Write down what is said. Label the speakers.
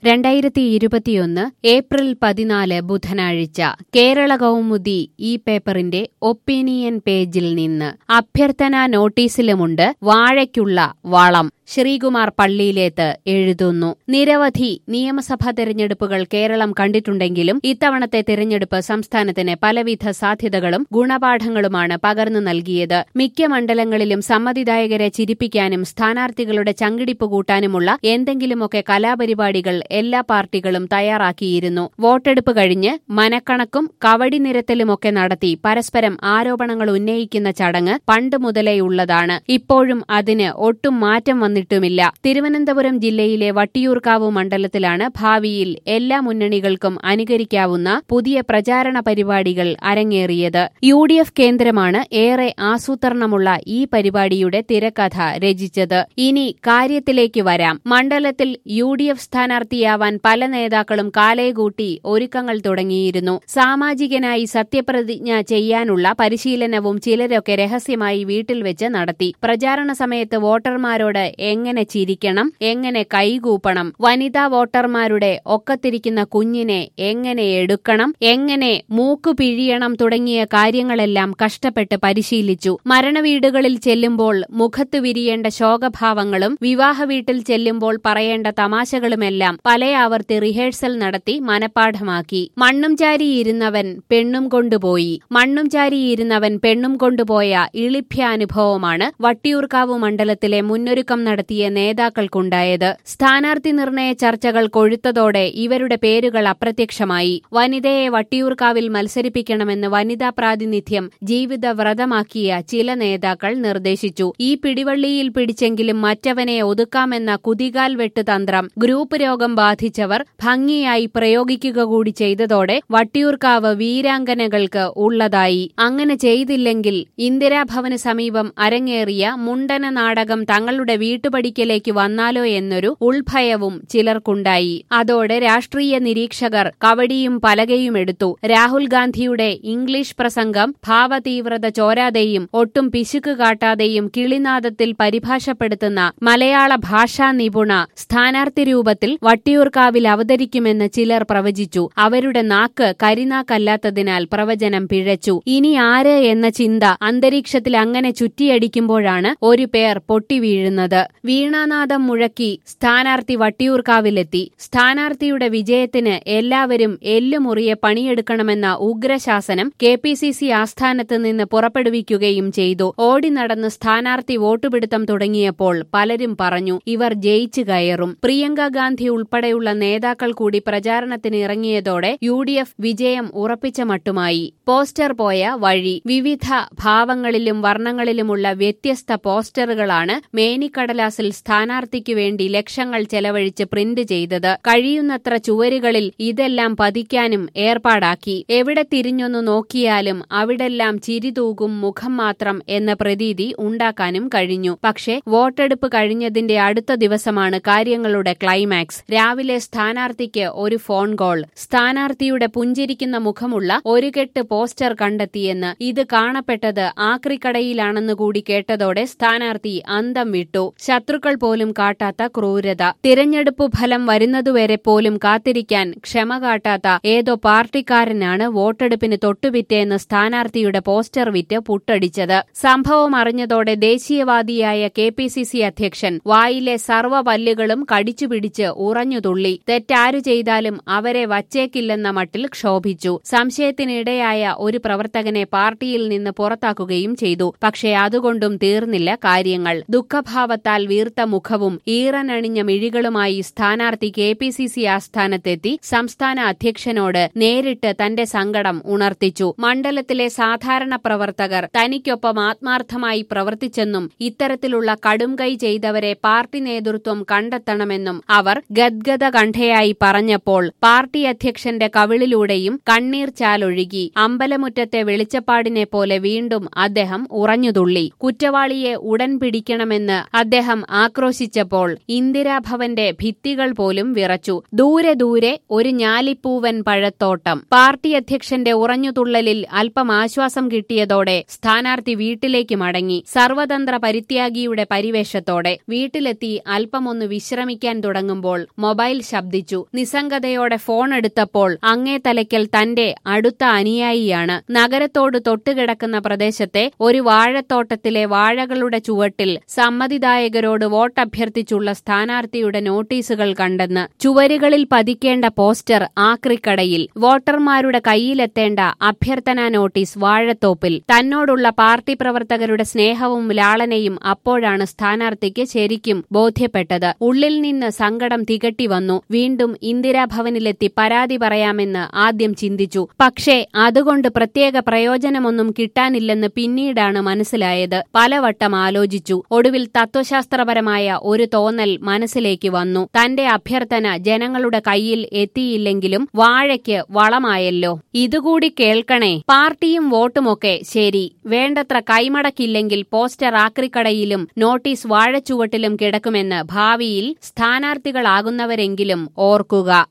Speaker 1: രണ്ടായിരത്തി ഇരുപത്തിയൊന്ന് ഏപ്രിൽ പതിനാല് ബുധനാഴ്ച കേരള കൗമുദി ഈ പേപ്പറിന്റെ ഒപ്പീനിയൻ പേജിൽ നിന്ന് അഭ്യർത്ഥനാ നോട്ടീസിലുമുണ്ട് വാഴയ്ക്കുള്ള വളം ശ്രീകുമാർ പള്ളിയിലേത്ത് എഴുതുന്നു നിരവധി നിയമസഭാ തെരഞ്ഞെടുപ്പുകൾ കേരളം കണ്ടിട്ടുണ്ടെങ്കിലും ഇത്തവണത്തെ തെരഞ്ഞെടുപ്പ് സംസ്ഥാനത്തിന് പലവിധ സാധ്യതകളും ഗുണപാഠങ്ങളുമാണ് പകർന്നു നൽകിയത് മിക്ക മണ്ഡലങ്ങളിലും സമ്മതിദായകരെ ചിരിപ്പിക്കാനും സ്ഥാനാർത്ഥികളുടെ ചങ്കിടിപ്പ് കൂട്ടാനുമുള്ള എന്തെങ്കിലുമൊക്കെ കലാപരിപാടികൾ എല്ലാ പാർട്ടികളും തയ്യാറാക്കിയിരുന്നു വോട്ടെടുപ്പ് കഴിഞ്ഞ് മനക്കണക്കും കവടി നിരത്തലുമൊക്കെ നടത്തി പരസ്പരം ആരോപണങ്ങൾ ഉന്നയിക്കുന്ന ചടങ്ങ് പണ്ട് മുതലേയുള്ളതാണ് ഇപ്പോഴും അതിന് ഒട്ടും മാറ്റം വന്നിട്ടുമില്ല തിരുവനന്തപുരം ജില്ലയിലെ വട്ടിയൂർക്കാവ് മണ്ഡലത്തിലാണ് ഭാവിയിൽ എല്ലാ മുന്നണികൾക്കും അനുകരിക്കാവുന്ന പുതിയ പ്രചാരണ പരിപാടികൾ അരങ്ങേറിയത് യു ഡി എഫ് കേന്ദ്രമാണ് ഏറെ ആസൂത്രണമുള്ള ഈ പരിപാടിയുടെ തിരക്കഥ രചിച്ചത് ഇനി കാര്യത്തിലേക്ക് വരാം മണ്ഡലത്തിൽ യു ഡി എഫ് സ്ഥാനാർത്ഥിയാവാൻ പല നേതാക്കളും കാലേകൂട്ടി ഒരുക്കങ്ങൾ തുടങ്ങിയിരുന്നു സാമാജികനായി സത്യപ്രതിജ്ഞ ചെയ്യാനുള്ള പരിശീലനവും ചിലരൊക്കെ രഹസ്യമായി വീട്ടിൽ വെച്ച് നടത്തി പ്രചാരണ സമയത്ത് വോട്ടർമാരോട് എങ്ങനെ ചിരിക്കണം എങ്ങനെ കൈകൂപ്പണം വനിതാ വോട്ടർമാരുടെ ഒക്കത്തിരിക്കുന്ന കുഞ്ഞിനെ എങ്ങനെ എടുക്കണം എങ്ങനെ മൂക്കു പിഴിയണം തുടങ്ങിയ കാര്യങ്ങളെല്ലാം കഷ്ടപ്പെട്ട് പരിശീലിച്ചു മരണവീടുകളിൽ ചെല്ലുമ്പോൾ മുഖത്ത് വിരിയേണ്ട ശോകഭാവങ്ങളും വിവാഹ വീട്ടിൽ ചെല്ലുമ്പോൾ പറയേണ്ട തമാശകളുമെല്ലാം പല ആവർത്തി റിഹേഴ്സൽ നടത്തി മനപ്പാഠമാക്കി മണ്ണും ചാരിയിരുന്നവൻ പെണ്ണും കൊണ്ടുപോയി മണ്ണും ചാരിയിരുന്നവൻ പെണ്ണും കൊണ്ടുപോയ ഇളിഭ്യാനുഭവമാണ് വട്ടിയൂർക്കാവ് മണ്ഡലത്തിലെ മുന്നൊരുക്കം നടത്തിയ നേതാക്കൾക്കുണ്ടായത് സ്ഥാനാർത്ഥി നിർണയ ചർച്ചകൾ കൊഴുത്തതോടെ ഇവരുടെ പേരുകൾ അപ്രത്യക്ഷമായി വനിതയെ വട്ടിയൂർക്കാവിൽ മത്സരിപ്പിക്കണമെന്ന് വനിതാ പ്രാതിനിധ്യം ജീവിത വ്രതമാക്കിയ ചില നേതാക്കൾ നിർദ്ദേശിച്ചു ഈ പിടിവള്ളിയിൽ പിടിച്ചെങ്കിലും മറ്റവനെ ഒതുക്കാമെന്ന കുതികാൽ വെട്ട് തന്ത്രം ഗ്രൂപ്പ് രോഗം ബാധിച്ചവർ ഭംഗിയായി പ്രയോഗിക്കുക കൂടി ചെയ്തതോടെ വട്ടിയൂർക്കാവ് വീരാംഗനകൾക്ക് ഉള്ളതായി അങ്ങനെ ചെയ്തില്ലെങ്കിൽ ഇന്ദിരാഭവന് സമീപം അരങ്ങേറിയ മുണ്ടന നാടകം തങ്ങളുടെ വീട്ടുപടിക്കലേക്ക് വന്നാലോ എന്നൊരു ഉൾഭയവും ചിലർക്കുണ്ടായി അതോടെ രാഷ്ട്രീയ നിരീക്ഷകർ കവടിയും പലകയും എടുത്തു രാഹുൽ ഗാന്ധിയുടെ ഇംഗ്ലീഷ് പ്രസംഗം ഭാവതീവ്രത ചോരാതെയും ഒട്ടും പിശുക്ക് കാട്ടാതെയും കിളിനാദത്തിൽ പരിഭാഷപ്പെടുത്തുന്ന മലയാള ഭാഷാ നിപുണ സ്ഥാനാർത്ഥി രൂപത്തിൽ വട്ടിയൂർക്കാവിൽ അവതരിക്കുമെന്ന് ചിലർ പ്രവചിച്ചു അവരുടെ നാക്ക് കരിനാക്കല്ലാത്തതിനാൽ പ്രവചനം പിഴച്ചു ഇനി ആര് എന്ന ചിന്ത അന്തരീക്ഷത്തിൽ അങ്ങനെ ചുറ്റിയടിക്കുമ്പോഴാണ് ഒരു പേർ പൊട്ടിവീഴുന്നത് വീണാനാദം മുഴക്കി സ്ഥാനാർത്ഥി വട്ടിയൂർക്കാവിലെത്തി സ്ഥാനാർത്ഥിയുടെ വിജയത്തിന് എല്ലാവരും എല്ലുമുറിയെ പണിയെടുക്കണമെന്ന ഉഗ്രശാസനം കെ പി സി സി ആസ്ഥാനത്ത് നിന്ന് പുറപ്പെടുവിക്കുകയും ചെയ്തു ഓടി നടന്ന് സ്ഥാനാർത്ഥി വോട്ടുപിടുത്തം തുടങ്ങിയപ്പോൾ പലരും പറഞ്ഞു ഇവർ ജയിച്ചു കയറും പ്രിയങ്ക ഗാന്ധി ഉൾപ്പെടെയുള്ള നേതാക്കൾ കൂടി പ്രചാരണത്തിന് ഇറങ്ങിയതോടെ യു ഡി എഫ് വിജയം ഉറപ്പിച്ച മട്ടുമായി പോസ്റ്റർ പോയ വഴി വിവിധ ഭാവങ്ങളിലും വർണ്ണങ്ങളിലുമുള്ള വ്യത്യസ്ത പോസ്റ്ററുകളാണ് മേനിക്കടലാസിൽ സ്ഥാനാർത്ഥിക്കു വേണ്ടി ലക്ഷങ്ങൾ ചെലവഴിച്ച് പ്രിന്റ് ചെയ്തത് കഴിയുന്നത്ര ചുവരുകളിൽ ഇതെല്ലാം പതിക്കാനും ഏർപ്പാടാക്കി എവിടെ തിരിഞ്ഞൊന്നു നോക്കിയാലും അവിടെല്ലാം ചിരിതൂകും മുഖം മാത്രം എന്ന പ്രതീതി ഉണ്ടാക്കാനും കഴിഞ്ഞു പക്ഷേ വോട്ടെടുപ്പ് കഴിഞ്ഞതിന്റെ അടുത്ത ദിവസമാണ് കാര്യങ്ങളുടെ ക്ലൈമാക്സ് രാവിലെ സ്ഥാനാർത്ഥിക്ക് ഒരു ഫോൺ കോൾ സ്ഥാനാർത്ഥിയുടെ പുഞ്ചിരിക്കുന്ന മുഖമുള്ള ഒരു കെട്ട് പോസ്റ്റർ കണ്ടെത്തിയെന്ന് ഇത് കാണപ്പെട്ടത് ആക്രിക്കടയിലാണെന്ന് കൂടി കേട്ടതോടെ സ്ഥാനാർത്ഥി അന്തം വിട്ടു ശത്രുക്കൾ പോലും കാട്ടാത്ത ക്രൂരത തിരഞ്ഞെടുപ്പ് ഫലം വരുന്നതുവരെ പോലും കാത്തിരിക്കാൻ ക്ഷമ കാട്ടാത്ത ഏതോ പാർട്ടിക്കാരനാണ് വോട്ടെടുപ്പിന് തൊട്ടുപിറ്റേന്ന് സ്ഥാനാർത്ഥിയുടെ പോസ്റ്റർ വിറ്റ് പുട്ടടിച്ചത് സംഭവം അറിഞ്ഞതോടെ ദേശീയവാദിയായ കെ പി സി സി അധ്യക്ഷൻ വായിലെ സർവ്വ പല്ലുകളും കടിച്ചുപിടിച്ച് ഉറഞ്ഞുതുള്ളി തെറ്റാരു ചെയ്താലും അവരെ വച്ചേക്കില്ലെന്ന മട്ടിൽ ക്ഷോഭിച്ചു സംശയത്തിനിടയായ ഒരു പ്രവർത്തകനെ പാർട്ടിയിൽ നിന്ന് പുറത്താക്കുകയും ചെയ്തു പക്ഷേ അതുകൊണ്ടും തീർന്നില്ല കാര്യങ്ങൾ ദുഃഖഭാവത്താൽ വീർത്ത മുഖവും ഈറനണിഞ്ഞ മിഴികളുമായി സ്ഥാനാർത്ഥി കെ പി സി സി ആസ്ഥാനത്തെത്തി സംസ്ഥാന അധ്യക്ഷനോട് നേരിട്ട് തന്റെ സങ്കടം ഉണർത്തിച്ചു മണ്ഡലത്തിലെ സാധാരണ പ്രവർത്തകർ തനിക്കൊപ്പം ആത്മാർത്ഥമായി പ്രവർത്തിച്ചെന്നും ഇത്തരത്തിലുള്ള കടുംകൈ ചെയ്തവരെ പാർട്ടി നേതൃത്വം കണ്ടെത്തണമെന്നും അവർ ഗദ്ഗത കണ്ഠയായി പറഞ്ഞപ്പോൾ പാർട്ടി അധ്യക്ഷന്റെ കവിളിലൂടെയും കണ്ണീർ ചാലൊഴുകി അമ്പലമുറ്റത്തെ വെളിച്ചപ്പാടിനെ പോലെ വീണ്ടും അദ്ദേഹം ഉറഞ്ഞുതുള്ളി കുറ്റവാളിയെ ഉടൻ പിടിക്കണമെന്ന് അദ്ദേഹം ആക്രോശിച്ചപ്പോൾ ഇന്ദിരാഭവന്റെ ഭിത്തികൾ പോലും വിറച്ചു ദൂരെ ദൂരെ ഒരു ഞാലിപ്പൂവൻ പഴത്തോട്ടം പാർട്ടി അധ്യക്ഷന്റെ ഉറഞ്ഞുതുള്ളലിൽ അല്പം ആശ്വാസം കിട്ടിയതോടെ സ്ഥാനാർത്ഥി വീട്ടിലേക്ക് മടങ്ങി സർവതന്ത്ര പരിത്യാഗിയുടെ പരിവേഷത്തോടെ വീട്ടിലെത്തി അല്പമൊന്ന് വിശ്രമിക്കാൻ തുടങ്ങുമ്പോൾ മൊബൈൽ ശബ്ദിച്ചു നിസ്സംഗതയോടെ ഫോൺ എടുത്തപ്പോൾ അങ്ങേ തലയ്ക്കൽ തന്റെ അടുത്ത അനുയായിയാണ് നഗരത്തോട് തൊട്ടുകിടക്കുന്ന പ്രദേശത്തെ ഒരു വാഴത്തോട്ടത്തിലെ വാഴകളുടെ ചുവട്ടിൽ സമ്മതിദായകരോട് വോട്ടഭ്യർത്ഥിച്ചുള്ള സ്ഥാനാർത്ഥിയുടെ നോട്ടീസുകൾ കണ്ടെന്ന് ചുവരുകളിൽ പതിക്കേണ്ട പോസ്റ്റർ ആക്രിക്കടയിൽ വോട്ടർമാരുടെ കയ്യിലെത്തേണ്ട അഭ്യർത്ഥനാ നോട്ടീസ് വാഴത്തോപ്പിൽ തന്നോടുള്ള പാർട്ടി പ്രവർത്തകരുടെ സ്നേഹവും ലാളനയും അപ്പോഴാണ് സ്ഥാനാർത്ഥിക്ക് ശരിക്കും ബോധ്യപ്പെട്ടത് ഉള്ളിൽ നിന്ന് സങ്കടം തികട്ടി വന്നു വീണ്ടും ഇന്ദിരാഭവനിലെത്തി പരാതി പറയാമെന്ന് ആദ്യം ചിന്തിച്ചു പക്ഷേ അതുകൊണ്ട് പ്രത്യേക പ്രയോജനമൊന്നും കിട്ടാനില്ലെന്ന് പിന്നീടാണ് മനസ്സിലായത് പലവട്ടം ആലോചിച്ചു ഒടുവിൽ തത്വശാസ്ത്രപരമായ ഒരു തോന്നൽ മനസ്സിലേക്ക് വന്നു തന്റെ അഭ്യർത്ഥന ജനങ്ങളുടെ കയ്യിൽ എത്തിയില്ലെങ്കിലും വാഴയ്ക്ക് വളമായല്ലോ ഇതുകൂടി കേൾക്കണേ പാർട്ടിയും വോട്ടുമൊക്കെ ശരി വേണ്ടത്ര കൈമടക്കില്ലെങ്കിൽ പോസ്റ്റർ ആക്രിക്കടയിലും നോട്ടീസ് വാഴച്ചുവട്ടിലും കിടക്കുമെന്ന് ഭാവിയിൽ സ്ഥാനാർത്ഥികളാകുന്നവരെങ്കിലും ഓർക്കുക